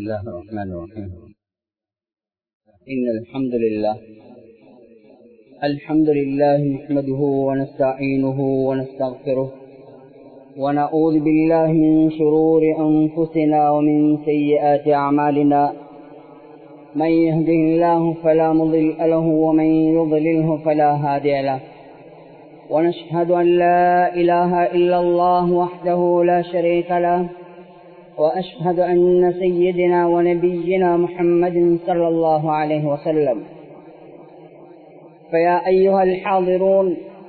الله الرحمن الرحيم إن الحمد لله الحمد لله نحمده ونستعينه ونستغفره ونعوذ بالله من شرور أنفسنا ومن سيئات أعمالنا من يهده الله فلا مضل له ومن يضلله فلا هادي له ونشهد أن لا إله إلا الله وحده لا شريك له وأشهد أن سيدنا ونبينا محمد صلى الله عليه وسلم فيا أيها الحاضرون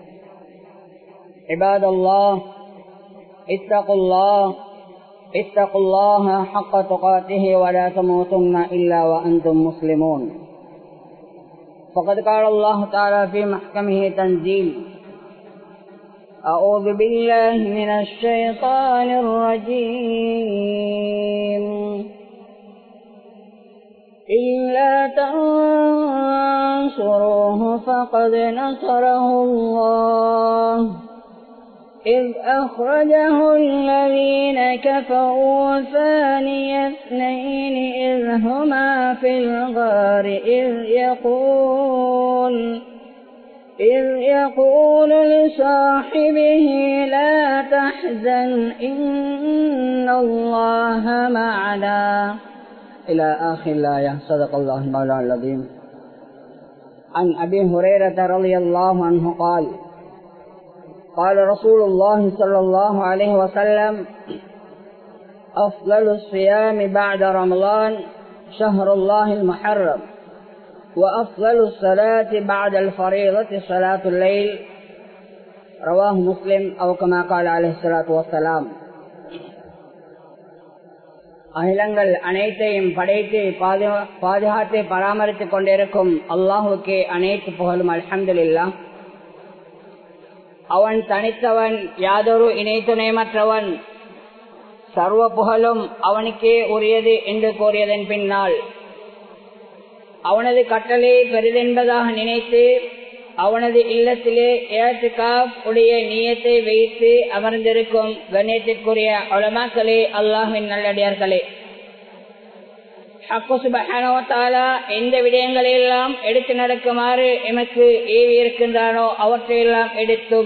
عباد الله اتقوا الله اتقوا الله حق تقاته ولا تموتن إلا وأنتم مسلمون فقد قال الله تعالى في محكمه تنزيل أعوذ بالله من الشيطان الرجيم إلا تنصروه فقد نصره الله إذ أخرجه الذين كفروا ثاني اثنين إذ هما في الغار إذ يقول إذ يقول لصاحبه لا تحزن إن الله معنا إلى آخر الآية صدق الله المولى العظيم عن أبي هريرة رضي الله عنه قال قال رسول الله صلى الله عليه وسلم أفضل الصيام بعد رمضان شهر الله المحرم وأفضل الصلاة بعد الفريضة صلاة الليل رواه مسلم أو كما قال عليه الصلاة والسلام அகிலங்கள் அனைத்தையும் படைத்து பாதுகாத்து பராமரித்துக் கொண்டிருக்கும் அல்லாஹுக்கே அனைத்து புகழும் அலமதுல்லா அவன் தனித்தவன் யாதொரு இணை துணைமற்றவன் சர்வ புகழும் அவனுக்கே உரியது என்று கூறியதன் பின்னால் அவனது கட்டளை பெரிதென்பதாக நினைத்து அவனது இல்லத்திலே ஏற்றுக்காப் உடைய நீயத்தை வைத்து அமர்ந்திருக்கும் கண்ணியத்திற்குரிய உலமாக்களே அல்லாஹின் நல்லடியார்களே எந்த விடயங்களெல்லாம் எடுத்து நடக்குமாறு எமக்கு ஏவி இருக்கின்றானோ அவற்றையெல்லாம் எடுத்தும்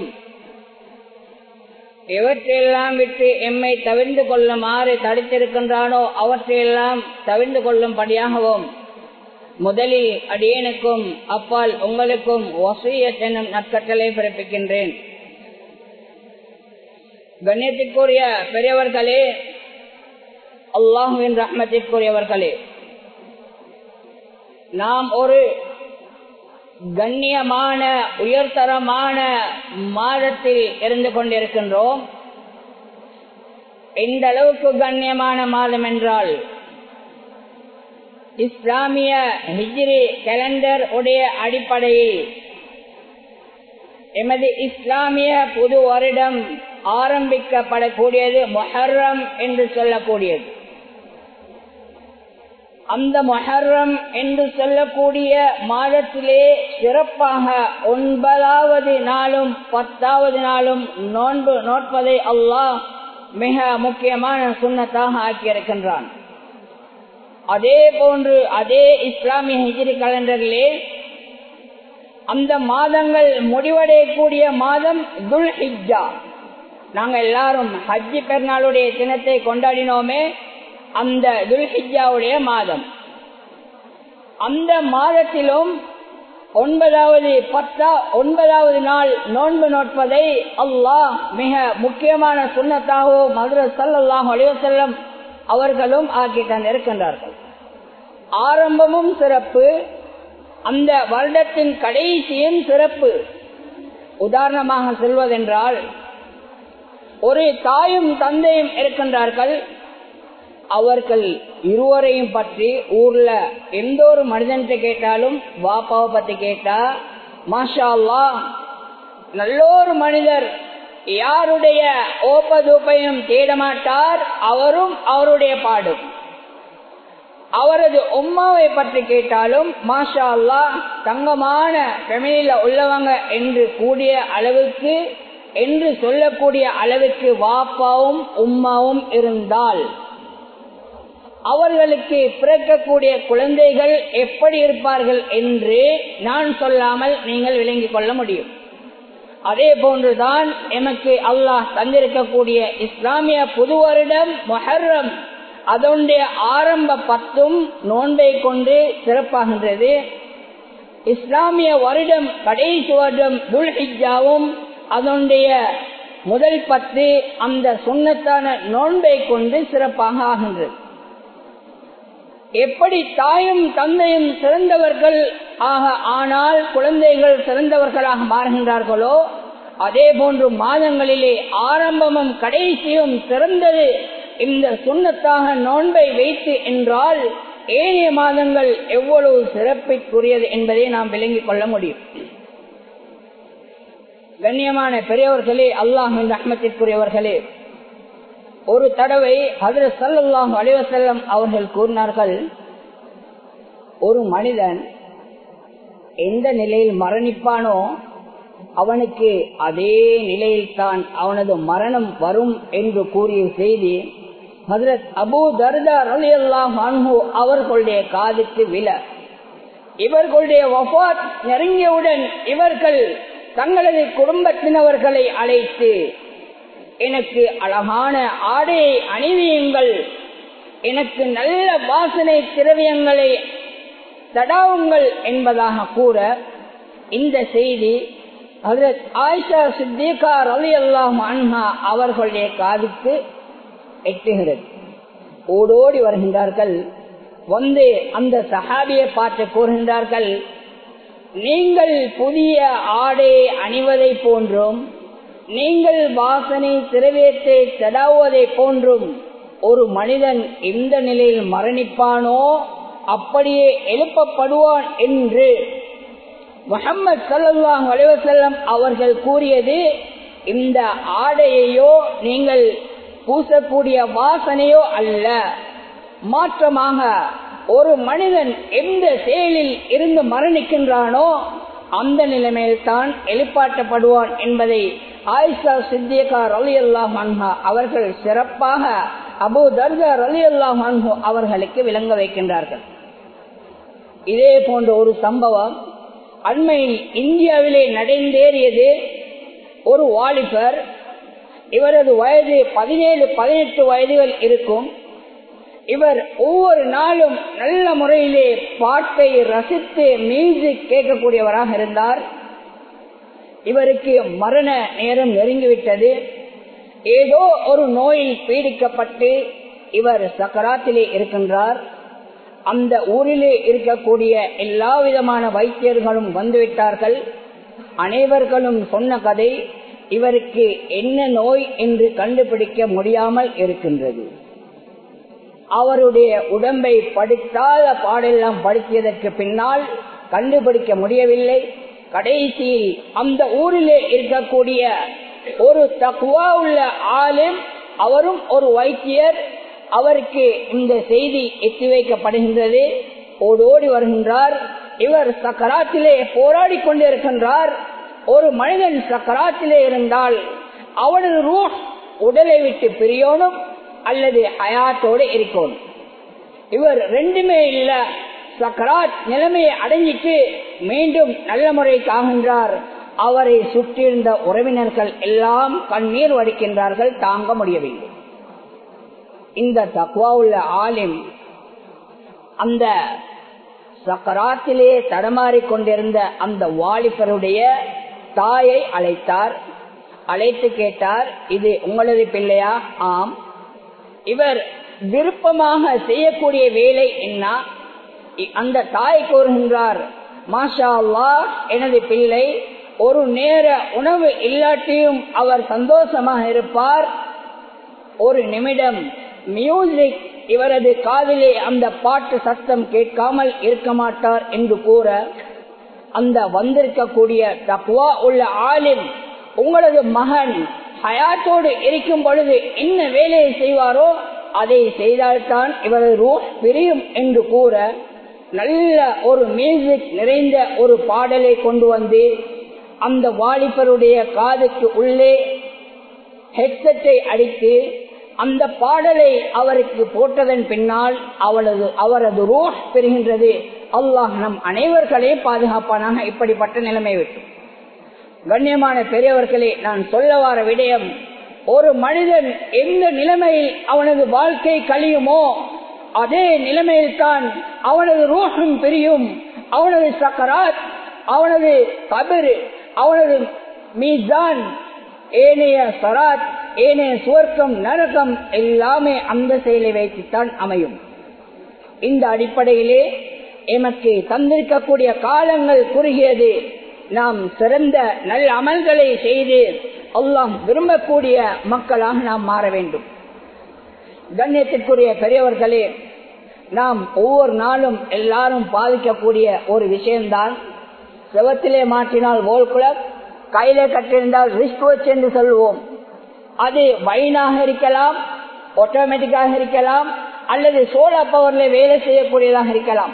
எவற்றையெல்லாம் விட்டு எம்மை தவிர்ந்து கொள்ளுமாறு தடுத்திருக்கின்றானோ அவற்றையெல்லாம் தவிர்ந்து கொள்ளும்படியாகவும் முதலில் அடியனுக்கும் அப்பால் உங்களுக்கும் வசூயத் என்னும் நற்கட்டளை பிறப்பிக்கின்றேன் கண்ணியத்திற்குரிய பெரியவர்களே அல்லாஹுவின் ரஹ்மத்திற்குரியவர்களே நாம் ஒரு கண்ணியமான உயர்தரமான மாதத்தில் இருந்து கொண்டிருக்கின்றோம் எந்த அளவுக்கு கண்ணியமான மாதம் என்றால் இஸ்லாமிய ஹிஜ்ரி கேலண்டர் உடைய அடிப்படையில் எமது இஸ்லாமிய புது வருடம் ஆரம்பிக்கப்படக்கூடியது மொஹர்ரம் என்று சொல்லக்கூடியது அந்த மொஹர்ரம் என்று சொல்லக்கூடிய மாதத்திலே சிறப்பாக ஒன்பதாவது நாளும் பத்தாவது நாளும் நோன்பு நோட்பதை அல்லாஹ் மிக முக்கியமான சுண்ணத்தாக ஆக்கியிருக்கின்றான் அதே போன்று அதே இஸ்லாமிய ஹிஜிரி கலண்டரிலே அந்த மாதங்கள் முடிவடையக்கூடிய மாதம் துல் ஹிஜா நாங்கள் எல்லாரும் ஹஜ்ஜி பெருநாளுடைய தினத்தை கொண்டாடினோமே அந்த துல் ஹிஜாவுடைய மாதம் அந்த மாதத்திலும் ஒன்பதாவது பத்தா ஒன்பதாவது நாள் நோன்பு நோட்பதை அல்லாஹ் மிக முக்கியமான சுண்ணத்தாகவும் மதுர சல்லாஹ் அலிவசல்லம் அவர்களும் ஆக்கி தந்திருக்கின்றார்கள் ஆரம்பமும் சிறப்பு அந்த வருடத்தின் கடைசியும் சிறப்பு உதாரணமாக சொல்வதென்றால் ஒரு தாயும் தந்தையும் இருக்கின்றார்கள் அவர்கள் இருவரையும் பற்றி ஊர்ல எந்த ஒரு மனிதன்கிட்ட கேட்டாலும் வாப்பாவை பத்தி கேட்டா மாஷா அல்லா நல்லோரு மனிதர் யாருடைய ஓப்பதூப்பையும் தேட மாட்டார் அவரும் அவருடைய பாடும் அவரது உம்மாவை பற்றி கேட்டாலும் மாஷா அல்லா தங்கமான ஃபெமிலியில உள்ளவங்க என்று கூடிய அளவுக்கு என்று சொல்லக்கூடிய அளவுக்கு வாப்பாவும் உம்மாவும் இருந்தால் அவர்களுக்கு பிறக்கக்கூடிய குழந்தைகள் எப்படி இருப்பார்கள் என்று நான் சொல்லாமல் நீங்கள் விளங்கிக் கொள்ள முடியும் அதே போன்றுதான் எமக்கு அல்லாஹ் தந்திருக்கக்கூடிய இஸ்லாமிய புது வருடம் மொஹர்ரம் அதனுடைய ஆரம்ப பத்தும் நோன்பை கொண்டு சிறப்பாகின்றது இஸ்லாமிய வருடம் கடைசி வருடம் துல்ஹிஜாவும் அதனுடைய முதல் பத்து அந்த சுண்ணத்தான நோன்பை கொண்டு சிறப்பாக ஆகின்றது எப்படி தாயும் தந்தையும் சிறந்தவர்கள் ஆக ஆனால் குழந்தைகள் சிறந்தவர்களாக மாறுகின்றார்களோ அதே போன்று மாதங்களிலே ஆரம்பமும் கடைசியும் சிறந்தது இந்த சுண்ணத்தாக நோன்பை வைத்து என்றால் ஏனைய மாதங்கள் எவ்வளவு சிறப்பிற்குரியது என்பதை நாம் விளங்கிக் கொள்ள முடியும் கண்ணியமான பெரியவர்களே அல்லாஹின் ரஹ்மத்திற்குரியவர்களே ஒரு தடவை ஹதரத் சல்லாஹ் அலிவசல்லம் அவர்கள் கூறினார்கள் ஒரு மனிதன் எந்த நிலையில் மரணிப்பானோ அவனுக்கு அதே நிலையில் தான் அவனது மரணம் வரும் என்று கூறிய செய்தி ஹதரத் அபு தர்தா அலி அல்லாஹ் அவர்களுடைய காதுக்கு விழ இவர்களுடைய வஃத் நெருங்கியவுடன் இவர்கள் தங்களது குடும்பத்தினவர்களை அழைத்து எனக்கு அழகான ஆடையை அணிவியுங்கள் எனக்கு நல்ல வாசனை திரவியங்களை தடாவுங்கள் என்பதாக கூற இந்த செய்தி ஹசரத் ஆயிஷா சித்திகா ரவி அல்லாம் அன்ஹா அவர்களுடைய காதுக்கு எட்டுகிறது ஓடோடி வருகின்றார்கள் வந்து அந்த சஹாபியை பார்த்து கூறுகின்றார்கள் நீங்கள் புதிய ஆடையை அணிவதை போன்றும் நீங்கள் வாசனை திரவியத்தை தடாவுவதை போன்றும் ஒரு மனிதன் எந்த நிலையில் மரணிப்பானோ அப்படியே எழுப்பப்படுவான் என்று முகமது சல்லாஹ் அலைவசல்லம் அவர்கள் கூறியது இந்த ஆடையையோ நீங்கள் பூசக்கூடிய வாசனையோ அல்ல மாற்றமாக ஒரு மனிதன் எந்த செயலில் இருந்து மரணிக்கின்றானோ அந்த நிலைமையில் தான் எழுப்பாட்டப்படுவான் என்பதை ஆயிஷா சித்தியகா ரலி அல்லாஹ் அவர்கள் சிறப்பாக அபு தர்கா ரலி அல்லாஹ் அவர்களுக்கு விளங்க வைக்கின்றார்கள் இதே போன்ற ஒரு சம்பவம் அண்மையில் இந்தியாவிலே நடந்தேறியது ஒரு வாலிபர் இவரது வயது பதினேழு பதினெட்டு வயதுகள் இருக்கும் இவர் ஒவ்வொரு நாளும் நல்ல முறையிலே பாட்டை ரசித்து மியூசிக் கேட்கக்கூடியவராக இருந்தார் இவருக்கு மரண நேரம் நெருங்கிவிட்டது ஏதோ ஒரு நோயில் பீடிக்கப்பட்டு இவர் சக்கராத்திலே இருக்கின்றார் அந்த ஊரிலே இருக்கக்கூடிய எல்லா விதமான வைத்தியர்களும் வந்துவிட்டார்கள் அனைவர்களும் சொன்ன கதை இவருக்கு என்ன நோய் என்று கண்டுபிடிக்க முடியாமல் இருக்கின்றது அவருடைய உடம்பை படித்தாத பாடெல்லாம் படித்ததற்கு பின்னால் கண்டுபிடிக்க முடியவில்லை கடைசியில் அந்த ஊரிலே இருக்கக்கூடிய ஒரு தக்குவா உள்ள ஆளும் அவரும் ஒரு வைத்தியர் அவருக்கு இந்த செய்தி எத்தி வைக்கப்படுகின்றது ஓடோடி வருகின்றார் இவர் சக்கராத்திலே போராடி கொண்டிருக்கின்றார் ஒரு மனிதன் சக்கராத்திலே இருந்தால் அவனது ரூ உடலை விட்டு பிரியோனும் அல்லது ஹயாத்தோடு இருக்கணும் இவர் ரெண்டுமே இல்ல சக்கராத் நிலைமையை அடைஞ்சிட்டு மீண்டும் நல்ல முறைக்கு ஆகின்றார் அவரை சுற்றியிருந்த உறவினர்கள் எல்லாம் கண்ணீர் வடிக்கின்றார்கள் தாங்க முடியவில்லை இந்த தக்குவா உள்ள ஆலிம் அந்த சக்கராத்திலே தடமாறிக் கொண்டிருந்த அந்த வாலிபருடைய தாயை அழைத்தார் அழைத்து கேட்டார் இது உங்களது பிள்ளையா ஆம் இவர் விருப்பமாக செய்யக்கூடிய வேலை என்ன அந்த தாய் கூறுகின்றார் மாஷா அல்லா எனது பிள்ளை ஒரு நேர உணவு இல்லாட்டியும் அவர் சந்தோஷமாக இருப்பார் ஒரு நிமிடம் மியூசிக் இவரது காதிலே அந்த பாட்டு சத்தம் கேட்காமல் இருக்க மாட்டார் என்று கூற அந்த வந்திருக்கக்கூடிய தக்குவா உள்ள ஆலிம் உங்களது மகன் ஹயாத்தோடு இருக்கும் பொழுது என்ன வேலையை செய்வாரோ அதை செய்தால்தான் இவரது ரூ பிரியும் என்று கூற நல்ல ஒரு மியூசிக் நிறைந்த ஒரு பாடலை கொண்டு வந்து அந்த வாலிபருடைய காதுக்கு உள்ளே ஹெட்செட்டை அடித்து அந்த பாடலை அவருக்கு போட்டதன் பின்னால் அவளது அவரது ரோஷ் பெறுகின்றது அல்லாஹ் நம் அனைவர்களையும் பாதுகாப்பானாக இப்படிப்பட்ட நிலைமை விட்டு கண்ணியமான பெரியவர்களே நான் சொல்ல வார விடயம் ஒரு மனிதன் எந்த நிலைமையில் அவனது வாழ்க்கை கழியுமோ அதே நிலைமையில் தான் அவனது ரூஹும் பிரியும் அவனது சக்கராத் அவனது கபிர் அவனது மீசான் ஏனைய சராத் ஏனைய சுவர்க்கம் நரகம் எல்லாமே அந்த செயலை வைத்துத்தான் அமையும் இந்த அடிப்படையிலே எமக்கு தந்திருக்கக்கூடிய காலங்கள் குறுகியது நாம் சிறந்த நல்ல அமல்களை செய்து அல்லாம் விரும்பக்கூடிய மக்களாக நாம் மாற வேண்டும் கண்ணியத்திற்குரிய பெரியவர்களே நாம் ஒவ்வொரு நாளும் எல்லாரும் பாதிக்கக்கூடிய ஒரு விஷயம்தான் செவத்திலே மாற்றினால் வோல் குளப் கையில கட்டிருந்தால் ரிஸ்க் வச்சு என்று சொல்லுவோம் அது வைனாக இருக்கலாம் ஆட்டோமேட்டிக்காக இருக்கலாம் அல்லது சோலார் பவர்ல வேலை செய்யக்கூடியதாக இருக்கலாம்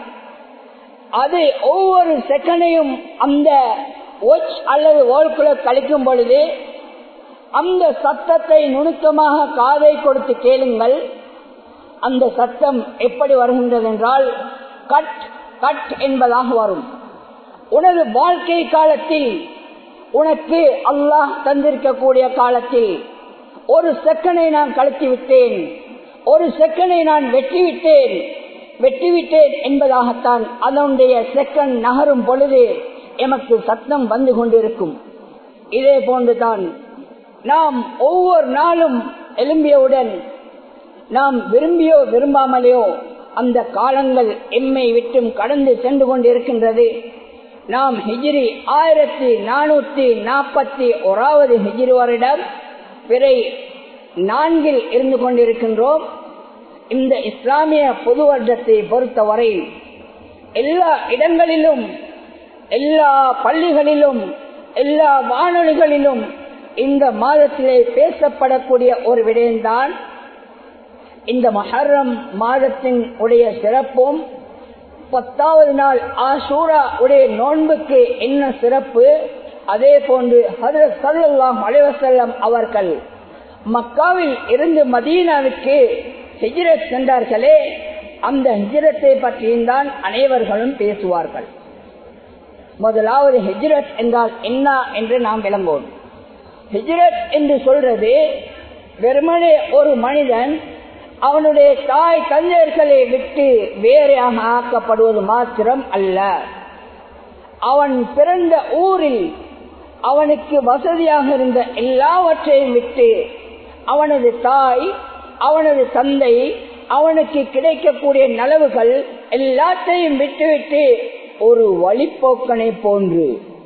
அது ஒவ்வொரு செகண்டையும் அந்த ஒச் அல்லது ஓல்குள்ள கழிக்கும் பொழுது அந்த சத்தத்தை நுணுக்கமாக காதை கொடுத்து கேளுங்கள் அந்த சத்தம் எப்படி வருகின்றது என்றால் கட் கட் என்பதாக வரும் உனது வாழ்க்கை காலத்தில் உனக்கு அல்லாஹ் தந்திருக்கக்கூடிய காலத்தில் ஒரு செகண்டை நான் கழித்து விட்டேன் ஒரு செகண்டை நான் வெற்றிவிட்டேன் வெற்றிவிட்டேன் என்பதாகத்தான் அதனுடைய செகண்ட் நகரும் பொழுது எமக்கு சத்தம் வந்து கொண்டிருக்கும் இதே போன்றுதான் நாம் ஒவ்வொரு நாளும் எழும்பியவுடன் நாம் விரும்பியோ விரும்பாமலையோ அந்த காலங்கள் எம்மை விட்டும் கடந்து சென்று கொண்டிருக்கின்றது நாம் ஹிஜிரி ஆயிரத்தி நானூத்தி நாற்பத்தி ஓராவது ஹிஜிரி வருடம் பிறை நான்கில் இருந்து கொண்டிருக்கின்றோம் இந்த இஸ்லாமிய பொது வருடத்தை பொறுத்தவரை எல்லா இடங்களிலும் எல்லா பள்ளிகளிலும் எல்லா வானொலிகளிலும் இந்த மாதத்திலே பேசப்படக்கூடிய ஒரு விடயம்தான் இந்த மஹர்ரம் மாதத்தின் உடைய சிறப்பும் பத்தாவது நாள் ஆசூரா உடைய நோன்புக்கு என்ன சிறப்பு அதே போன்று ஹதரத் சல்லாஹ் அலைவசல்லம் அவர்கள் மக்காவில் இருந்து மதீனாவுக்கு ஹிஜ்ரத் சென்றார்களே அந்த ஹிஜ்ரத்தை பற்றியும் தான் அனைவர்களும் பேசுவார்கள் முதலாவது ஹிஜ்ரத் என்றால் என்ன என்று நாம் விளங்குவோம் ஹிஜ்ரத் என்று சொல்றது வெறுமனே ஒரு மனிதன் அவனுடைய தாய் தந்தையர்களை விட்டு வேறையாக ஆக்கப்படுவது மாத்திரம் அல்ல அவன் பிறந்த ஊரில் அவனுக்கு வசதியாக இருந்த எல்லாவற்றையும் விட்டு அவனது தாய் அவனது தந்தை அவனுக்கு கிடைக்கக்கூடிய நலவுகள் எல்லாத்தையும் விட்டுவிட்டு ஒரு வழிப்போக்கனை போன்று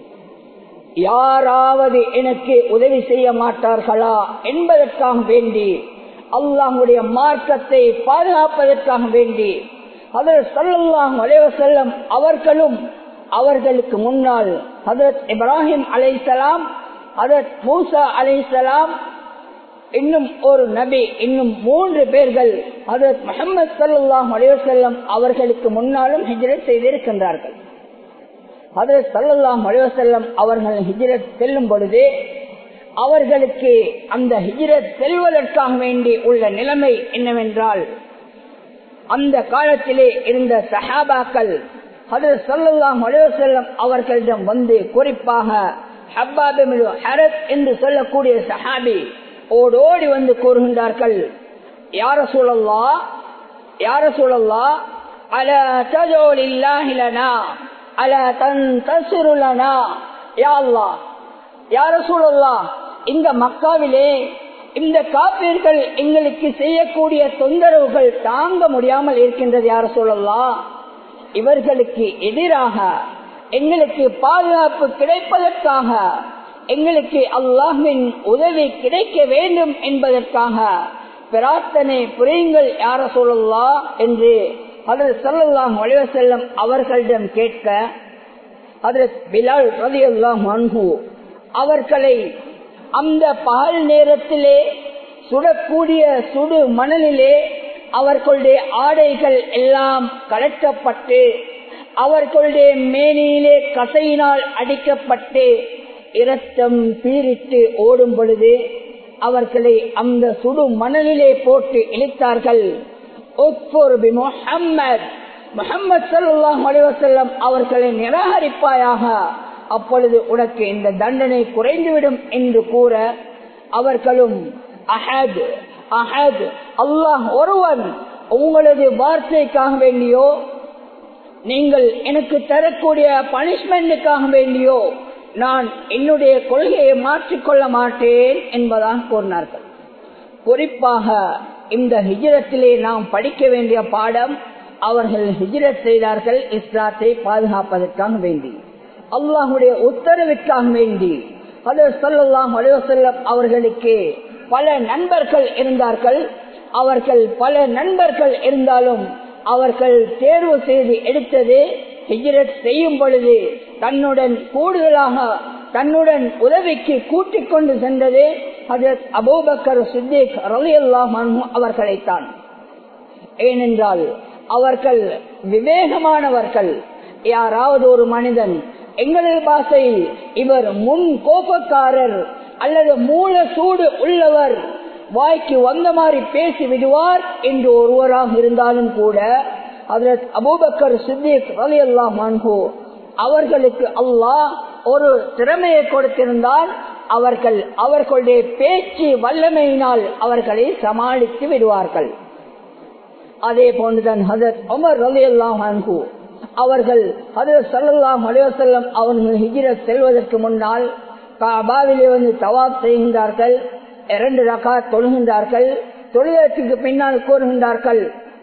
யாராவது எனக்கு உதவி செய்ய மாட்டார்களா என்பதற்காக வேண்டி அல்லாஹுடைய மார்க்கத்தை பாதுகாப்பதற்காக வேண்டி அதர் சல்லாஹ் அலைவசல்லம் அவர்களும் அவர்களுக்கு முன்னால் ஹதரத் இப்ராஹிம் அலைசலாம் ஹதரத் மூசா அலைசலாம் இன்னும் ஒரு நபி இன்னும் மூன்று பேர்கள் ஹதரத் முகமது சல்லாஹ் அலைவசல்லம் அவர்களுக்கு முன்னாலும் ஹிஜ்ரத் செய்திருக்கின்றார்கள் ஹதரத் சல்லாஹ் அலைவசல்லம் அவர்கள் ஹிஜ்ரத் செல்லும் பொழுது அவர்களுக்கு அந்த ஹிஜ்ரத் செல்வதற்காக வேண்டி உள்ள நிலைமை என்னவென்றால் அந்த காலத்திலே இருந்த சஹாபாக்கள் ஹதரத் சல்லாஹ் அலைவசல்லம் அவர்களிடம் வந்து குறிப்பாக ஹப்பாபிமிலு ஹரத் என்று சொல்லக்கூடிய சஹாபி ஓடோடி வந்து கூறுகின்றார்கள் யார சூழல்லா யார சூழல்லா அல தஜோல் இல்லாஹிலனா அல தன் தசுருலனா யாழ்லா யார சூழல்லா இந்த மக்காவிலே இந்த காப்பீர்கள் எங்களுக்கு செய்யக்கூடிய தொந்தரவுகள் தாங்க முடியாமல் இருக்கின்றது யார சொல்லலாம் இவர்களுக்கு எதிராக எங்களுக்கு பாதுகாப்பு கிடைப்பதற்காக எங்களுக்கு அல்லாஹின் உதவி கிடைக்க வேண்டும் என்பதற்காக பிரார்த்தனை புரியுங்கள் யார சொல்லலாம் என்று அதில் சொல்லலாம் வலிவ செல்லம் அவர்களிடம் கேட்க அதில் பிலால் ரதி அல்லாஹ் அன்பு அவர்களை அந்த பகல் நேரத்திலே சுடக்கூடிய சுடு மணலிலே அவர்களுடைய ஆடைகள் எல்லாம் கலட்டப்பட்டு அவர்களுடைய மேனியிலே கசையினால் அடிக்கப்பட்டு இரத்தம் பீரிட்டு ஓடும் பொழுது அவர்களை அந்த சுடு மணலிலே போட்டு இழுத்தார்கள் முகமது சல்லாஹ் அலிவசல்லம் அவர்களை நிராகரிப்பாயாக அப்பொழுது உனக்கு இந்த தண்டனை குறைந்துவிடும் என்று கூற அவர்களும் அஹத் அஹத் அல்லாஹ் ஒருவன் உங்களது வார்த்தைக்காக வேண்டியோ நீங்கள் எனக்கு தரக்கூடிய பனிஷ்மெண்ட்டுக்காக வேண்டியோ நான் என்னுடைய கொள்கையை மாற்றிக்கொள்ள மாட்டேன் என்பதாக கூறினார்கள் குறிப்பாக இந்த ஹிஜரத்திலே நாம் படிக்க வேண்டிய பாடம் அவர்கள் ஹிஜரத் செய்தார்கள் இஸ்லாத்தை பாதுகாப்பதற்காக வேண்டி அல்லாஹுடைய உத்தரவிற்காக வேண்டி அதர் சொல்லலாம் அலுவலம் அவர்களுக்கு பல நண்பர்கள் இருந்தார்கள் அவர்கள் பல நண்பர்கள் இருந்தாலும் அவர்கள் தேர்வு செய்து எடுத்தது ஹிஜரத் செய்யும் பொழுது தன்னுடன் கூடுதலாக தன்னுடன் உதவிக்கு கூட்டிக் கொண்டு சென்றது ஹஜரத் அபூபக்கர் சித்திக் ரலி அல்லாஹ் அவர்களைத்தான் ஏனென்றால் அவர்கள் விவேகமானவர்கள் யாராவது ஒரு மனிதன் எங்களது பாசையில் இவர் முன் கோபக்காரர் அல்லது மூல சூடு உள்ளவர் வாய்க்கு வந்த மாதிரி பேசி விடுவார் என்று ஒருவராக இருந்தாலும் கூட அதற்கு அபூபக்கர் சித்திக் அலி அல்லா மான்கோ அவர்களுக்கு அல்லாஹ் ஒரு திறமையை கொடுத்திருந்தால் அவர்கள் அவர்களுடைய பேச்சு வல்லமையினால் அவர்களை சமாளித்து விடுவார்கள் அதே போன்றுதான் ஹசரத் உமர் அலி அல்லாம் அன்ஹு அவர்கள் ஹசரத் சல்லாஹ் அலைவசல்லம் அவர்கள் ஹிஜிரத் செல்வதற்கு முன்னால் காபாவிலே வந்து தவாப் செய்கின்றார்கள் இரண்டு ரகா தொழுகின்றார்கள் தொழுதற்கு பின்னால் கூறுகின்றார்கள்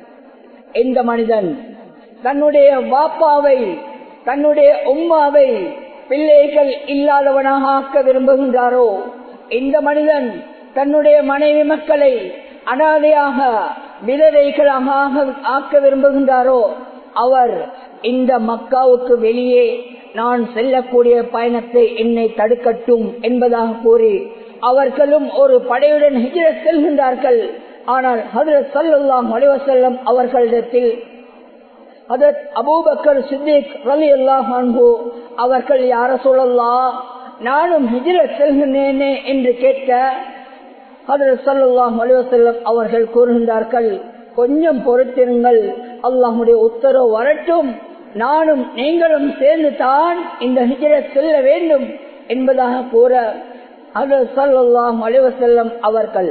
இந்த மனிதன் தன்னுடைய வாப்பாவை தன்னுடைய உம்மாவை பிள்ளைகள் இல்லாதவனாக ஆக்க விரும்புகின்றாரோ இந்த மனிதன் தன்னுடைய மனைவி மக்களை அனாதையாக விதவைகளாக ஆக்க விரும்புகின்றாரோ அவர் இந்த மக்காவுக்கு வெளியே நான் செல்லக்கூடிய பயணத்தை என்னை தடுக்கட்டும் என்பதாக கூறி அவர்களும் ஒரு படையுடன் ஹிஜரத் செல்கின்றார்கள் ஆனால் ஹதரத் சல்லாஹ் அலிவசல்லம் அவர்களிடத்தில் ஹதரத் அபூபக்கர் சித்திக் ரலி அல்லாஹ் அவர்கள் யார சொல்லல்லா நானும் ஹிஜரத் செல்கின்றேனே என்று கேட்க ஹதரத் சல்லாஹ் அலிவசல்லம் அவர்கள் கூறுகின்றார்கள் கொஞ்சம் பொறுத்திருங்கள் அல்லாஹுடைய உத்தரவு வரட்டும் நானும் நீங்களும் சேர்ந்து தான் இந்த ஹிஜரத் செல்ல வேண்டும் என்பதாக கூற ஹதரத் சல்லாஹ் அலிவசல்லம் அவர்கள்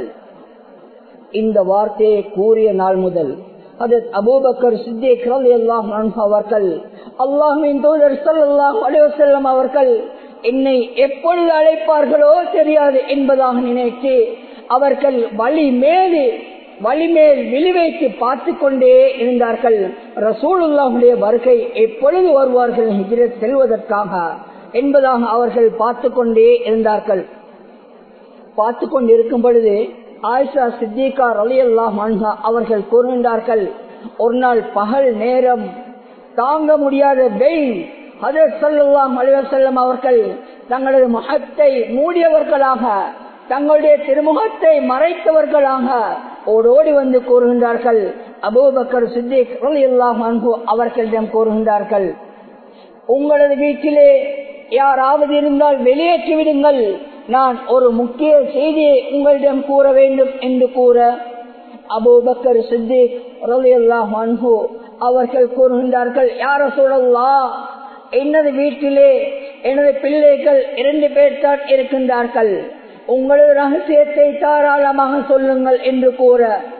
இந்த வார்த்தையை கூறிய நாள் முதல் அதத் அபூபக்கர் சித்திக் அல்லாஹ் அவர்கள் அல்லாஹின் தூதர் சல்லாஹ் அலிவசல்லம் அவர்கள் என்னை எப்பொழுது அழைப்பார்களோ தெரியாது என்பதாக நினைத்து அவர்கள் வழி மேலே வலிமேல் விழிவைத்து பார்த்து கொண்டே இருந்தார்கள் ரசூலுல்லாவுடைய வருகை எப்பொழுது வருவார்கள் ஹிஜ்ரத் செல்வதற்காக என்பதாக அவர்கள் பார்த்து கொண்டே இருந்தார்கள் பார்த்து கொண்டிருக்கும் பொழுது ஆயிஷா சித்திகா அலி அல்லாஹ் அவர்கள் கூறுகின்றார்கள் ஒரு நாள் பகல் நேரம் தாங்க முடியாத வெயில் ஹதரத் சல்லாஹ் அலிவசல்லம் அவர்கள் தங்களது முகத்தை மூடியவர்களாக தங்களுடைய திருமுகத்தை மறைத்தவர்களாக ஓடோடி வந்து கூறுகின்றார்கள் அபூபக்கர் சித்திக் அல்லாஹ் அவர்களிடம் கூறுகின்றார்கள் உங்களது வீட்டிலே யாராவது இருந்தால் வெளியேற்றி விடுங்கள் நான் ஒரு முக்கிய செய்தியை உங்களிடம் கூற வேண்டும் என்று கூற அபூபக்கர் சித்திக் ரலியல்லாஹு அன்ஹு அவர்கள் கூறுகின்றார்கள் யார சொல்லல்லா எனது வீட்டிலே எனது பிள்ளைகள் இரண்டு பேர் தான் இருக்கின்றார்கள் உங்களது ரகசியத்தை தாராளமாக சொல்லுங்கள் என்று கூற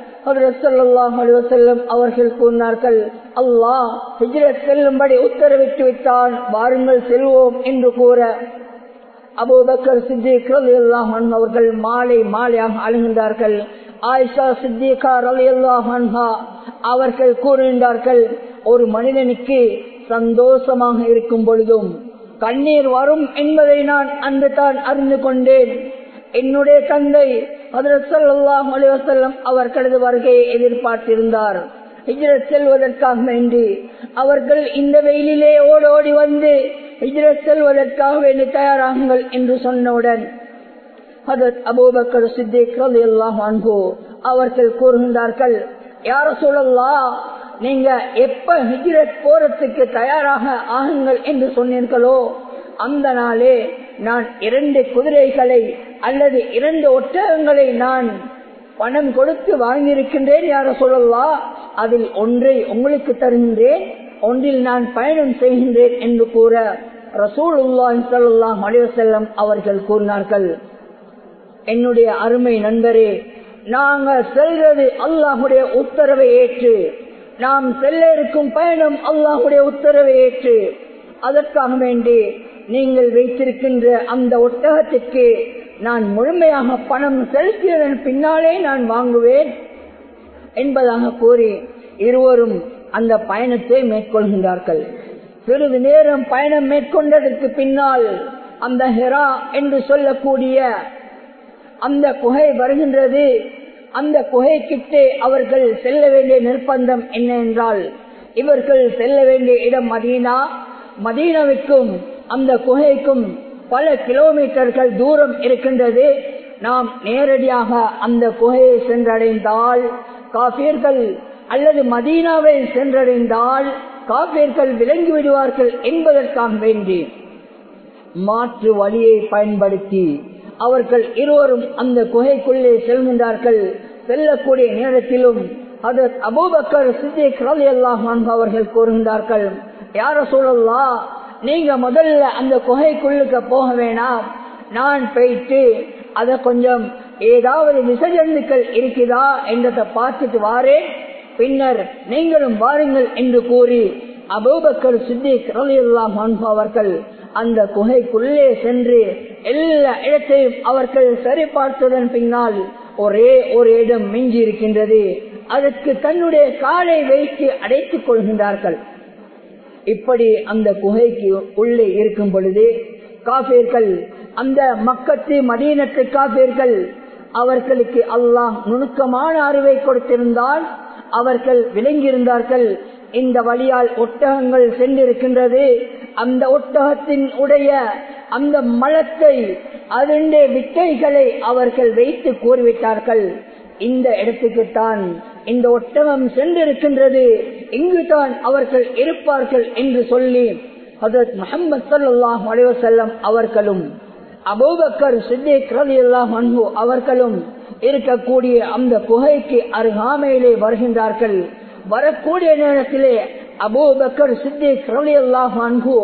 அவர்கள் கூறினார்கள் அல்லாஹ் ஹிஜ்ரத் செல்லும்படி உத்தரவிட்டு விட்டான் வாருங்கள் செல்வோம் என்று கூற அபூபக்கர் சித்திக் அவர்கள் மாலை மாலையாக அழுகின்றார்கள் ஆயிஷா சித்திகா ரலியல்லாஹா அவர்கள் கூறுகின்றார்கள் ஒரு மனிதனுக்கு சந்தோஷமாக இருக்கும் பொழுதும் கண்ணீர் வரும் என்பதை நான் அந்த தான் அறிந்து கொண்டேன் என்னுடைய தந்தை அதரசல்லாஹ் அலிவசல்லம் அவர்களது வருகையை எதிர்பார்த்திருந்தார் ஹிஜ்ரத் செல்வதற்காக வேண்டி அவர்கள் இந்த வெயிலிலே ஓடோடி வந்து ஹிஜ்ரத் செல்வதற்காக வேண்டி தயாராகுங்கள் என்று சொன்னவுடன் ஹதத் அபூபக்கர் சித்திக் ரலியல்லாஹு அன்ஹு அவர்கள் கூறுகின்றார்கள் யார சொல்லல்லா நீங்க எப்ப ஹிஜ்ரத் போறதுக்கு தயாராக ஆகுங்கள் என்று சொன்னீர்களோ அந்த நாளே நான் இரண்டு குதிரைகளை அல்லது இரண்டு ஒட்டகங்களை நான் பணம் கொடுத்து வாங்கியிருக்கின்றேன் யார சொல்லலாம் அதில் ஒன்றை உங்களுக்கு தருகின்றேன் ஒன்றில் நான் பயணம் செய்கின்றேன் என்று கூற ரசூல் சல்லாஹ் அலிவசல்லம் அவர்கள் கூறினார்கள் என்னுடைய அருமை நண்பரே நாங்கள் செல்வது அல்லாஹுடைய உத்தரவை ஏற்று நாம் செல்ல இருக்கும் பயணம் அல்லாஹுடைய உத்தரவை ஏற்று அதற்காக வேண்டி நீங்கள் வைத்திருக்கின்ற அந்த ஒட்டகத்திற்கு நான் முழுமையாக பணம் செலுத்தியதன் பின்னாலே நான் வாங்குவேன் என்பதாக கூறி இருவரும் அந்த பயணத்தை மேற்கொள்கின்றார்கள் சிறிது நேரம் பயணம் மேற்கொண்டதற்கு பின்னால் அந்த ஹெரா என்று சொல்லக்கூடிய அந்த குகை வருகின்றது அந்த குகை கிட்டே அவர்கள் செல்ல வேண்டிய நிர்பந்தம் என்ன என்றால் இவர்கள் செல்ல வேண்டிய இடம் மதீனா மதீனாவிற்கும் அந்த குகைக்கும் பல கிலோமீட்டர்கள் தூரம் இருக்கின்றது நாம் நேரடியாக அந்த குகையை சென்றடைந்தால் காபீர்கள் அல்லது மதீனாவை சென்றடைந்தால் காபீர்கள் விளங்கி விடுவார்கள் என்பதற்காக வேண்டி மாற்று வழியை பயன்படுத்தி அவர்கள் இருவரும் அந்த குகைக்குள்ளே செல்கின்றார்கள் செல்லக்கூடிய நேரத்திலும் அதற்கு அபூபக்கர் சித்திக் ரலி அல்லாஹ் அவர்கள் கூறுகின்றார்கள் யார சொல்லலா நீங்க முதல்ல அந்த குகைக்குள்ளுக்க போக வேணாம் நான் போயிட்டு அத கொஞ்சம் ஏதாவது விசஜந்துக்கள் இருக்குதா என்றதை பார்த்துட்டு வாரேன் பின்னர் நீங்களும் வாருங்கள் என்று கூறி அபூபக்கர் சித்திக் ரலி அல்லாஹ் அவர்கள் அந்த குகைக்குள்ளே சென்று எல்லா இடத்தையும் அவர்கள் சரி பார்த்ததன் பின்னால் ஒரே ஒரு இடம் மிஞ்சி இருக்கின்றது அதற்கு தன்னுடைய காலை வைத்து அடைத்துக் கொள்கின்றார்கள் இப்படி அந்த குகைக்கு உள்ளே இருக்கும் பொழுது காபீர்கள் அந்த மக்கத்து மதீனத்து காபீர்கள் அவர்களுக்கு அல்லாஹ் நுணுக்கமான அறிவை கொடுத்திருந்தால் அவர்கள் விளங்கியிருந்தார்கள் இந்த வழியால் ஒட்டகங்கள் சென்றிருக்கின்றது அந்த ஒட்டகத்தின் உடைய அந்த மலத்தை அதனுடைய விட்டைகளை அவர்கள் வைத்து கூறிவிட்டார்கள் இந்த இடத்துக்குத்தான் இந்த ஒட்டகம் சென்றிருக்கின்றது இங்குதான் அவர்கள் இருப்பார்கள் என்று சொல்லி ஹதரத் முகமது சல்லாஹ் அலைவசல்லம் அவர்களும் அபூபக்கர் சித்திக் ரவி அல்லாஹ் அன்பு அவர்களும் இருக்கக்கூடிய அந்த குகைக்கு அருகாமையிலே வருகின்றார்கள் வரக்கூடிய நேரத்திலே அபூபக்கர் சித்திக் ரவி அல்லாஹ் அன்பு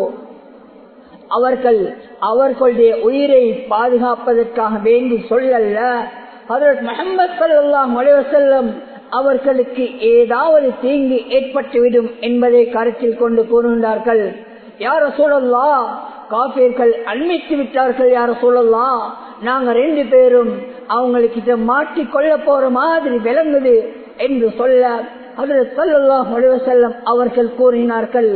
அவர்கள் அவர்களுடைய உயிரை பாதுகாப்பதற்காக வேண்டி சொல்லல்ல ஹதரத் முகமது சல்லாஹ் அலைவசல்லம் அவர்களுக்கு ஏதாவது தீங்கு ஏற்பட்டுவிடும் என்பதை கருத்தில் கொண்டு கூறுகின்றார்கள் யார சூழல்லா காப்பீர்கள் அண்மித்து விட்டார்கள் யார சூழல்லா நாங்க ரெண்டு பேரும் அவங்களுக்கு மாட்டி கொள்ள போற மாதிரி விளங்குது என்று சொல்ல அதில் சொல்லல்லாஹ் செல்லம் அவர்கள் கூறினார்கள்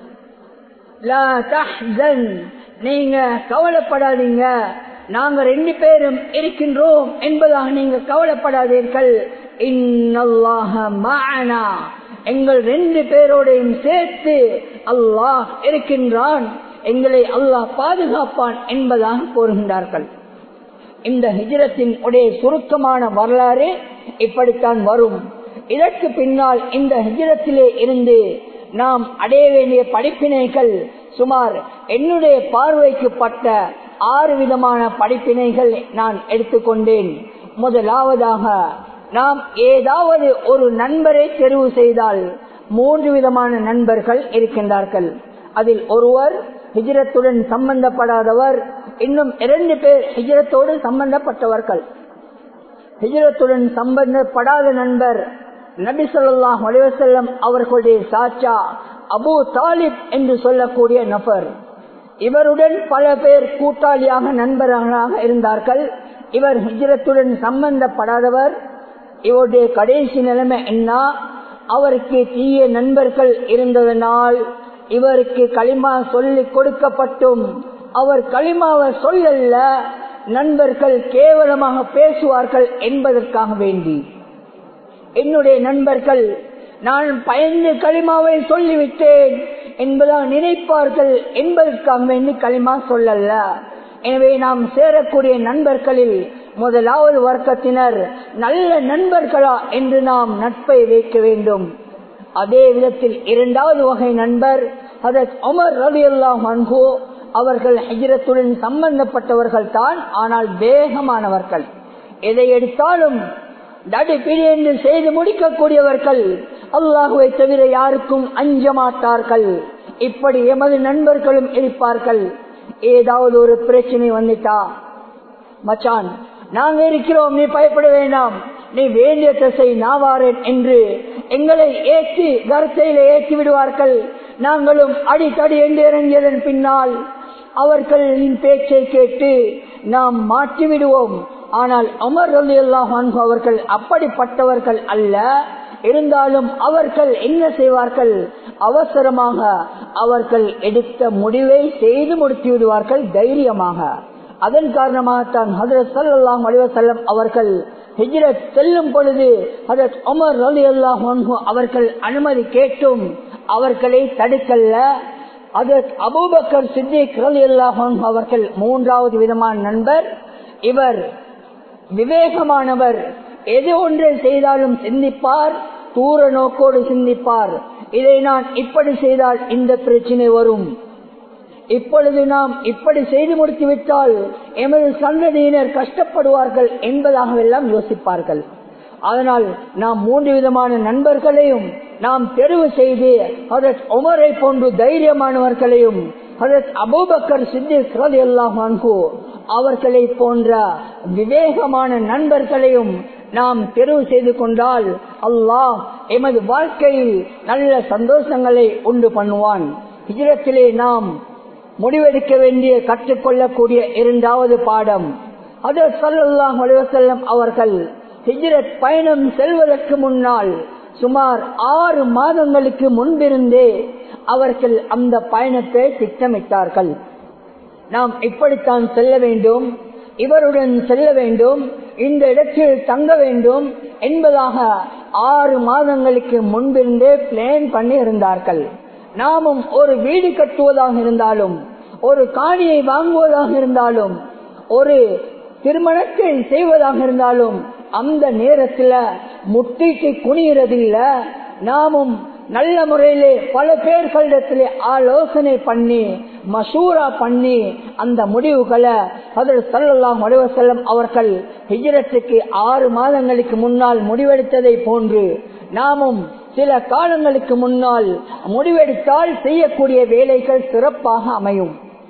நீங்க கவலைப்படாதீங்க நாங்க ரெண்டு பேரும் இருக்கின்றோம் என்பதாக நீங்க கவலைப்படாதீர்கள் எங்கள் ரெண்டு பேரோடையும் சேர்த்து அல்லாஹ் இருக்கின்றான் எங்களை அல்லாஹ் பாதுகாப்பான் என்பதாக கூறுகின்றார்கள் இந்த ஹிஜரத்தின் உடைய சுருக்கமான வரலாறு இப்படித்தான் வரும் இதற்கு பின்னால் இந்த ஹிஜரத்திலே இருந்து நாம் அடைய வேண்டிய படிப்பினைகள் சுமார் என்னுடைய பார்வைக்கு பட்ட ஆறு விதமான படிப்பினைகள் நான் எடுத்துக்கொண்டேன் முதலாவதாக நாம் ஏதாவது ஒரு நண்பரை தெரிவு செய்தால் மூன்று விதமான நண்பர்கள் இருக்கின்றார்கள் அதில் ஒருவர் ஹிஜரத்துடன் சம்பந்தப்படாதவர் இன்னும் இரண்டு பேர் ஹிஜரத்தோடு சம்பந்தப்பட்டவர்கள் ஹிஜரத்துடன் சம்பந்தப்படாத நண்பர் நபி சொல்லாஹ் அலிவசல்லம் அவர்களுடைய சாச்சா அபு தாலிப் என்று சொல்லக்கூடிய நபர் இவருடன் பல பேர் கூட்டாளியாக நண்பர்களாக இருந்தார்கள் இவர் ஹிஜரத்துடன் சம்பந்தப்படாதவர் இவருடைய கடைசி நிலைமை என்ன அவருக்கு தீய நண்பர்கள் இருந்ததனால் இவருக்கு களிமா சொல்லிக் கொடுக்கப்பட்டும் அவர் களிமாவை சொல்லல்ல நண்பர்கள் கேவலமாக பேசுவார்கள் என்பதற்காக வேண்டி என்னுடைய நண்பர்கள் நான் பயந்து களிமாவை சொல்லிவிட்டேன் என்பதாக நினைப்பார்கள் என்பதற்காக வேண்டி களிமா சொல்லல்ல எனவே நாம் சேரக்கூடிய நண்பர்களில் முதலாவது வர்க்கத்தினர் நல்ல நண்பர்களா என்று நாம் நட்பை வைக்க வேண்டும் அதே விதத்தில் இரண்டாவது வகை நண்பர் அதற்கு அமர் ரவி அல்லாஹ் அன்ஹோ அவர்கள் ஹிஜரத்துடன் சம்பந்தப்பட்டவர்கள் தான் ஆனால் வேகமானவர்கள் எதை எடுத்தாலும் தடுப்பிடி என்று செய்து முடிக்கக்கூடியவர்கள் அல்லாஹுவை தவிர யாருக்கும் அஞ்ச மாட்டார்கள் இப்படி எமது நண்பர்களும் இருப்பார்கள் ஏதாவது ஒரு பிரச்சனை வந்துட்டா மச்சான் நாங்க இருக்கிறோம் நீ பயப்பட வேண்டாம் நீ வேண்டிய திசை நாவாரேன் என்று எங்களை ஏற்றி கருத்தையில ஏற்றி விடுவார்கள் நாங்களும் அடிக்கடி என்று இறங்கியதன் பின்னால் அவர்களின் பேச்சை கேட்டு நாம் மாற்றி விடுவோம் ஆனால் அமர் ரலி அவர்கள் அப்படிப்பட்டவர்கள் அல்ல இருந்தாலும் அவர்கள் என்ன செய்வார்கள் அவசரமாக அவர்கள் எடுத்த முடிவை செய்து முடித்து விடுவார்கள் தைரியமாக அதன் காரணமாகத்தான் ஹதரத் சல்லாஹ் அலிவசல்லம் அவர்கள் ஹிஜ்ரத் செல்லும் பொழுது ஹதரத் உமர் ரலி அல்லாஹ் அவர்கள் அனுமதி கேட்டும் அவர்களை தடுக்கல்ல அதற்கு அபூபக்கர் சித்திக் ரலி அல்லாஹ் அவர்கள் மூன்றாவது விதமான நண்பர் இவர் விவேகமானவர் எது ஒன்றை செய்தாலும் சிந்திப்பார் தூர நோக்கோடு சிந்திப்பார் இதை நான் இப்படி செய்தால் இந்த பிரச்சனை வரும் இப்பொழுது நாம் இப்படி செய்து முடித்து விட்டால் எமது சந்ததியினர் கஷ்டப்படுவார்கள் என்பதாகவெல்லாம் யோசிப்பார்கள் அதனால் நாம் மூன்று விதமான நண்பர்களையும் நாம் தெரிவு செய்து அதற்கு உமரை போன்று தைரியமானவர்களையும் அதற்கு அபூபக்கர் சித்திக் ரலி அல்லாஹ் அவர்களை போன்ற விவேகமான நண்பர்களையும் நாம் தெரிவு செய்து கொண்டால் அல்லாஹ் எமது வாழ்க்கையில் நல்ல சந்தோஷங்களை உண்டு பண்ணுவான் ஹிஜரத்திலே நாம் முடிவெடுக்க வேண்டிய கற்றுக்கொள்ளக்கூடிய இரண்டாவது பாடம் அது சல்லாஹ் அலுவலம் அவர்கள் ஹிஜ்ரத் பயணம் செல்வதற்கு முன்னால் சுமார் ஆறு மாதங்களுக்கு முன்பிருந்தே அவர்கள் அந்த பயணத்தை திட்டமிட்டார்கள் நாம் இப்படித்தான் செல்ல வேண்டும் இவருடன் செல்ல வேண்டும் இந்த இடத்தில் தங்க வேண்டும் என்பதாக ஆறு மாதங்களுக்கு முன்பிருந்தே பிளான் பண்ணி இருந்தார்கள் நாமும் ஒரு வீடு கட்டுவதாக இருந்தாலும் ஒரு காணியை வாங்குவதாக இருந்தாலும் ஒரு திருமணத்தை செய்வதாக இருந்தாலும் அந்த நேரத்தில் முட்டிக்கு குனிகிறதில்ல நாமும் நல்ல முறையிலே பல பேர்களிடத்திலே ஆலோசனை பண்ணி மசூரா பண்ணி அந்த முடிவுகளை அதில் சல்லாஹ் செல்லம் அவர்கள் ஹிஜரத்துக்கு ஆறு மாதங்களுக்கு முன்னால் முடிவெடுத்ததை போன்று நாமும் சில காலங்களுக்கு முன்னால் முடிவெடுத்தால் செய்யக்கூடிய வேலைகள் சிறப்பாக அமையும்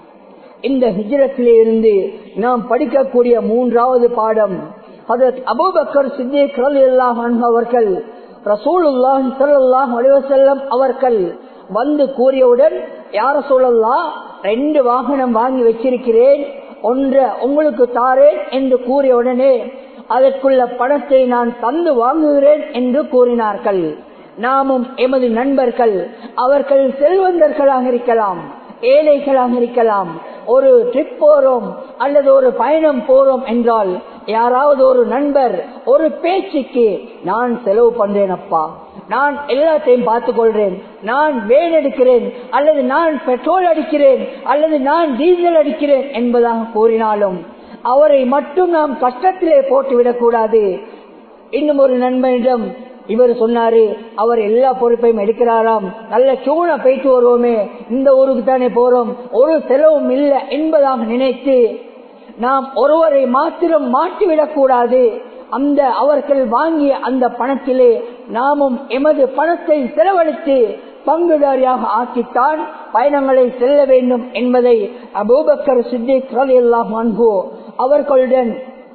இந்த ஹிஜரத்திலே இருந்து நாம் படிக்கக்கூடிய மூன்றாவது பாடம் அதற்கு அபூபக்கர் சித்திக் அவர்கள் ரசூலுல்லாஹி ஸல்லல்லாஹு அலைஹி வஸல்லம் அவர்கள் வந்து கூறியவுடன் யார சொல்லலாம் ரெண்டு வாகனம் வாங்கி வச்சிருக்கிறேன் ஒன்ற உங்களுக்கு தாரேன் என்று கூறிய உடனே அதற்குள்ள பணத்தை நான் தந்து வாங்குகிறேன் என்று கூறினார்கள் நாமும் எமது நண்பர்கள் அவர்கள் செல்வந்தர்களாக இருக்கலாம் ஏழைகளாக இருக்கலாம் ஒரு ட்ரிப் போறோம் அல்லது ஒரு பயணம் போறோம் என்றால் யாராவது ஒரு நண்பர் ஒரு பேச்சுக்கு நான் செலவு பண்றேன் அப்பா நான் எல்லாத்தையும் பார்த்துக் கொள்றேன் நான் வேன் எடுக்கிறேன் அல்லது நான் பெட்ரோல் அடிக்கிறேன் அல்லது நான் டீசல் அடிக்கிறேன் என்பதாக கூறினாலும் அவரை மட்டும் நாம் கஷ்டத்திலே போட்டுவிடக் கூடாது இன்னும் ஒரு நண்பனிடம் இவர் சொன்னாரு அவர் எல்லா பொறுப்பையும் எடுக்கிறாராம் நல்ல சூன போயிட்டு வருவோமே இந்த ஊருக்கு தானே போறோம் ஒரு செலவும் இல்லை என்பதாக நினைத்து நாம் ஒருவரை மாத்திரம் மாற்றிவிடக் கூடாது அந்த அவர்கள் வாங்கிய அந்த பணத்திலே நாமும் எமது பணத்தை செலவழித்து பங்குதாரியாக ஆக்கித்தான் பயணங்களை செல்ல வேண்டும் என்பதை அபூபக்கர் சித்திக் ரலி அல்லாஹ் அவர்களுடன்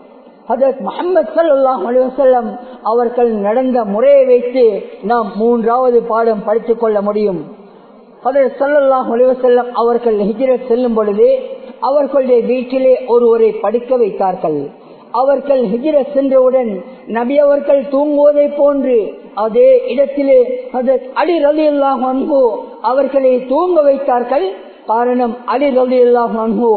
ஹதரத் முகமது சல்லாஹ் அலுவலம் அவர்கள் நடந்த முறையை வைத்து நாம் மூன்றாவது பாடம் படித்துக் கொள்ள முடியும் ஹதரத் சல்லாஹ் அலுவலம் அவர்கள் ஹிஜரத் செல்லும் பொழுது அவர்களுடைய வீட்டிலே ஒருவரை படிக்க வைத்தார்கள் அவர்கள் ஹிஜரத் சென்றவுடன் நபி அவர்கள் தூங்குவதை போன்று அதே இடத்திலே அலி ரலி அல்லாஹ் அன்பு அவர்களை தூங்க வைத்தார்கள் காரணம் அலி ரலி அல்லாஹ் அன்பு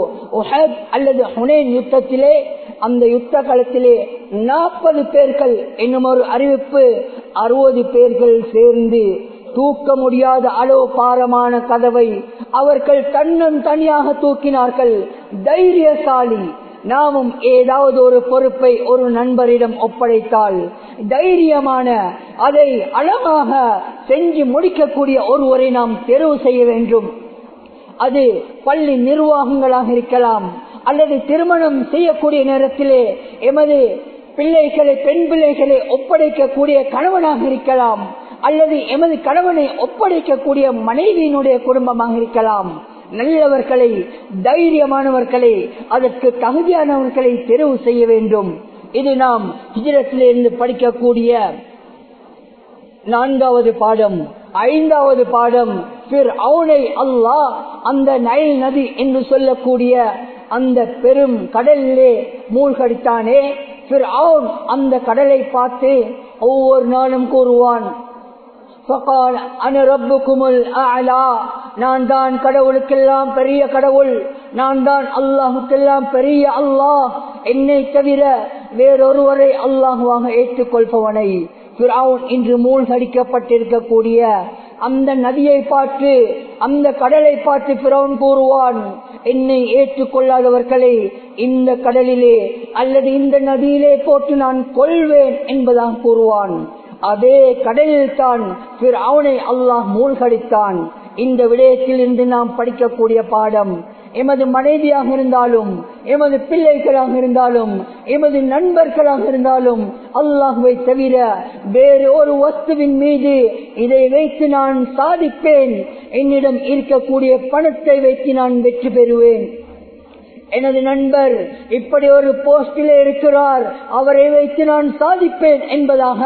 அல்லது ஹுனேன் யுத்தத்திலே அந்த யுத்த களத்திலே நாற்பது பேர்கள் என்னும் ஒரு அறிவிப்பு அறுபது பேர்கள் சேர்ந்து தூக்க முடியாத அளவு பாரமான கதவை அவர்கள் தன்னன் தனியாக தூக்கினார்கள் தைரியசாலி நாமும் ஏதாவது ஒரு பொறுப்பை ஒரு நண்பரிடம் ஒப்படைத்தால் தைரியமான அதை அழகாக செஞ்சு முடிக்கக்கூடிய ஒருவரை நாம் தெரிவு செய்ய வேண்டும் அது பள்ளி நிர்வாகங்களாக இருக்கலாம் அல்லது திருமணம் செய்யக்கூடிய நேரத்திலே எமது பிள்ளைகளை பெண் பிள்ளைகளை ஒப்படைக்கக்கூடிய கணவனாக இருக்கலாம் அல்லது எமது கணவனை ஒப்படைக்கக்கூடிய மனைவியினுடைய குடும்பமாக இருக்கலாம் நல்லவர்களை தைரியமானவர்களை அதற்கு தகுதியானவர்களை தெரிவு செய்ய வேண்டும் இது நாம் ஹிஜரத்திலிருந்து படிக்கக்கூடிய நான்காவது பாடம் ஐந்தாவது பாடம் அவனை அல்லாஹ் அந்த நைல் நதி என்று சொல்லக்கூடிய அந்த பெரும் கடலிலே மூழ்கடித்தானே அந்த கடலை பார்த்து ஒவ்வொரு நாளும் கூறுவான் நான் தான் கடவுளுக்கெல்லாம் பெரிய கடவுள் நான் தான் அல்லாஹுக்கெல்லாம் பெரிய அல்லாஹ் என்னை தவிர வேறொருவரை அல்லாஹுவாக ஏற்றுக்கொள்பவனை இன்று மூழ்கடிக்கப்பட்டிருக்கக்கூடிய அந்த நதியை பார்த்து அந்த கடலை பார்த்து பிறவன் கூறுவான் என்னை ஏற்றுக்கொள்ளாதவர்களை இந்த கடலிலே அல்லது இந்த நதியிலே போட்டு நான் கொள்வேன் என்பதாக கூறுவான் அதே கடலில் தான் அவனை அல்லாஹ் மூழ்கடித்தான் இந்த விடயத்தில் இருந்து நாம் படிக்கக்கூடிய பாடம் எமது மனைவியாக இருந்தாலும் எமது பிள்ளைகளாக இருந்தாலும் எமது நண்பர்களாக இருந்தாலும் அல்லாஹுவை தவிர வேறு ஒரு வஸ்துவின் மீது இதை வைத்து நான் சாதிப்பேன் என்னிடம் இருக்கக்கூடிய பணத்தை வைத்து நான் வெற்றி பெறுவேன் எனது நண்பர் இப்படி ஒரு போஸ்டிலே இருக்கிறார் அவரை வைத்து நான் சாதிப்பேன் என்பதாக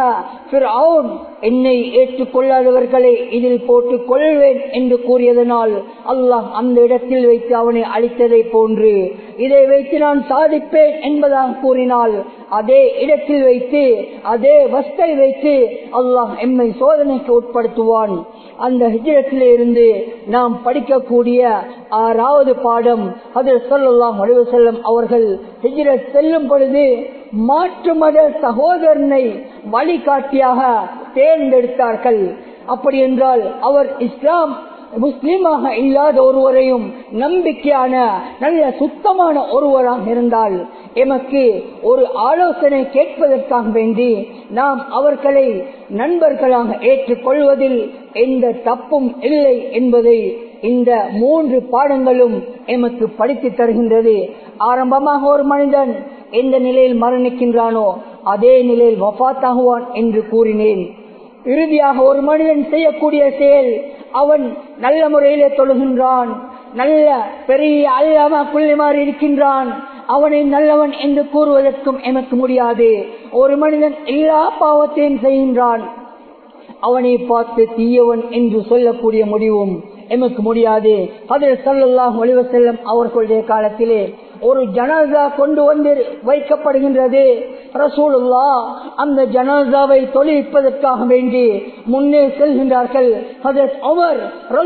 என்னை ஏற்றுக்கொள்ளாதவர்களை இதில் போட்டுக் கொள்வேன் என்று கூறியதனால் அல்லாஹ் அந்த இடத்தில் வைத்து அவனை அழித்ததை போன்று இதை வைத்து நான் சாதிப்பேன் என்பதாக கூறினால் அதே இடத்தில் வைத்து அதே வஸ்தை வைத்து அல்லாஹ் எம்மை சோதனைக்கு உட்படுத்துவான் அந்த ஹிஜரத்திலே இருந்து நாம் படிக்கக்கூடிய ஆறாவது பாடம் அதில் சொல்லலாம் அழிவு செல்லும் அவர்கள் ஹிஜரத் செல்லும் பொழுது மாற்று மத சகோதரனை வழிகாட்டியாக தேர்ந்தெடுத்தார்கள் அப்படி என்றால் அவர் இஸ்லாம் முஸ்லீமாக இல்லாத ஒருவரையும் நம்பிக்கையான நல்ல சுத்தமான ஒருவராக இருந்தால் எமக்கு ஒரு ஆலோசனை கேட்பதற்காக வேண்டி நாம் அவர்களை நண்பர்களாக ஏற்றுக்கொள்வதில் எந்த தப்பும் இல்லை என்பதை இந்த மூன்று பாடங்களும் எமக்கு படித்து தருகின்றது ஆரம்பமாக ஒரு மனிதன் எந்த நிலையில் மரணிக்கின்றானோ அதே நிலையில் வஃத்தாகுவான் என்று கூறினேன் இறுதியாக ஒரு மனிதன் செய்யக்கூடிய செயல் அவன் நல்ல முறையிலே தொழுகின்றான் நல்ல பெரிய அல்லாமா புள்ளிமாறி இருக்கின்றான் அவனை நல்லவன் என்று கூறுவதற்கும் எமக்கு முடியாது ஒரு மனிதன் எல்லா பாவத்தையும் செய்கின்றான் அவனை பார்த்து தீயவன் என்று சொல்லக்கூடிய முடிவும் எமக்கு முடியாது அதில் சொல்லலாம் ஒளிவ செல்லும் அவர்களுடைய காலத்திலே ஒரு ஜனாசா கொண்டு வந்து வைக்கப்படுகின்றது ரசூலுல்லா அந்த ஜனாசாவை தொழிற்பதற்காக வேண்டி முன்னே செல்கின்றார்கள் அவர்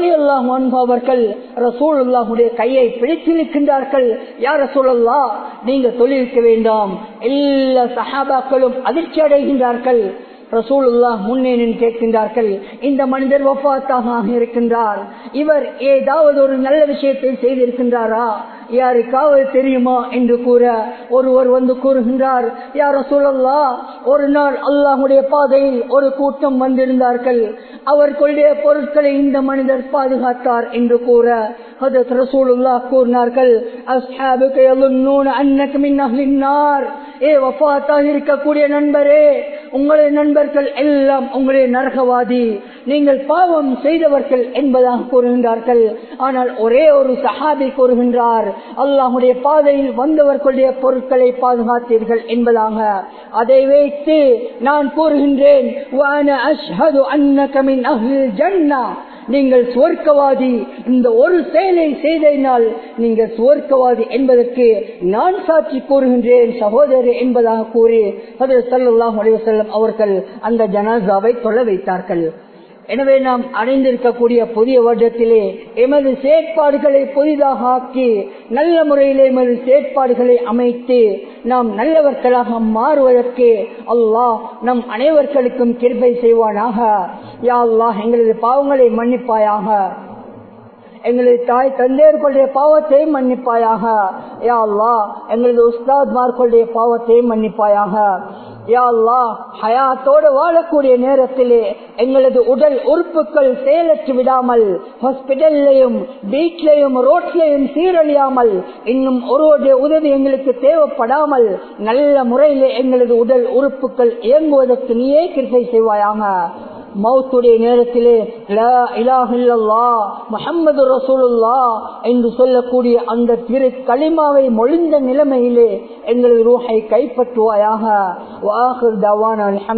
அவர்கள் ரசூலுல்லாஹுடைய கையை பிடித்து நிற்கின்றார்கள் யார் ரசூலுல்லா நீங்க தொழிலிக்க வேண்டாம் எல்லா சஹாபாக்களும் அதிர்ச்சி அடைகின்றார்கள் ரசூலுல்லா முன்னே நின்று கேட்கின்றார்கள் இந்த மனிதர் ஒப்பாத்தாக இருக்கின்றார் இவர் ஏதாவது ஒரு நல்ல விஷயத்தை செய்திருக்கின்றாரா யாருக்காவது தெரியுமா என்று கூற ஒருவர் வந்து கூறுகின்றார் யார சொல்லல்லா ஒரு நாள் அல்லாஹுடைய பாதையில் ஒரு கூட்டம் வந்திருந்தார்கள் அவர்களுடைய பொருட்களை இந்த மனிதர் பாதுகாத்தார் என்று கூற ஹதரத் ரசூலுல்லா கூறினார்கள் அஸ்ஹாபுக்கு யظنون அன்னக மின் அஹ்லின் நார் ஏ வஃபாத்தாக இருக்கக்கூடிய நண்பரே உங்களுடைய நண்பர்கள் எல்லாம் உங்களுடைய நரகவாதி நீங்கள் பாவம் செய்தவர்கள் என்பதாக கூறுகின்றார்கள் ஆனால் ஒரே ஒரு சஹாபி கூறுகின்றார் அல்லாஹுடைய பாதையில் வந்தவர்களுடைய பொருட்களை பாதுகாத்தீர்கள் என்பதாக அதை வைத்து நான் கூறுகின்றேன் நீங்கள் சுவர்க்கவாதி இந்த ஒரு செயலை செய்ததினால் நீங்கள் சுவர்க்கவாதி என்பதற்கு நான் சாட்சி கூறுகின்றேன் சகோதரி என்பதாக கூறி அதில் சல்லாஹ் செல்லம் அவர்கள் அந்த ஜனாசாவை தொலை வைத்தார்கள் எனவே நாம் அடைந்திருக்கக்கூடிய புதிய வருடத்திலே எமது செயற்பாடுகளை புதிதாக ஆக்கி நல்ல முறையில் எமது செயற்பாடுகளை அமைத்து நாம் நல்லவர்களாக மாறுவதற்கு அல்லாஹ் நம் அனைவர்களுக்கும் கிருபை செய்வானாக யா அல்லாஹ் எங்களது பாவங்களை மன்னிப்பாயாக எங்களது தாய் தந்தையர்களுடைய பாவத்தை மன்னிப்பாயாக யா அல்லா எங்களது உஸ்தாத்மார்களுடைய பாவத்தை மன்னிப்பாயாக யா அல்லாஹ் ஹயாத்தோடு வாழக்கூடிய நேரத்திலே எங்களது உடல் உறுப்புகள் செயலற்று விடாமல் ஹாஸ்பிட்டல்லையும் வீட்லையும் ரோட்லையும் சீரழியாமல் இன்னும் ஒருவருடைய உதவி எங்களுக்கு தேவைப்படாமல் நல்ல முறையில் எங்களது உடல் உறுப்புகள் இயங்குவதற்கு நீயே கிருப்பை செய்வாயாக மௌத்துடைய நேரத்திலே லா இலாஹ இல்லல்லாஹ் முஹம்மது ரசூலுல்லா என்று சொல்லக்கூடிய அந்த திரு களிமாவை மொழிந்த நிலைமையிலே எங்களது ரூஹை கைப்பற்றுவாயாக வாஹிர் தவான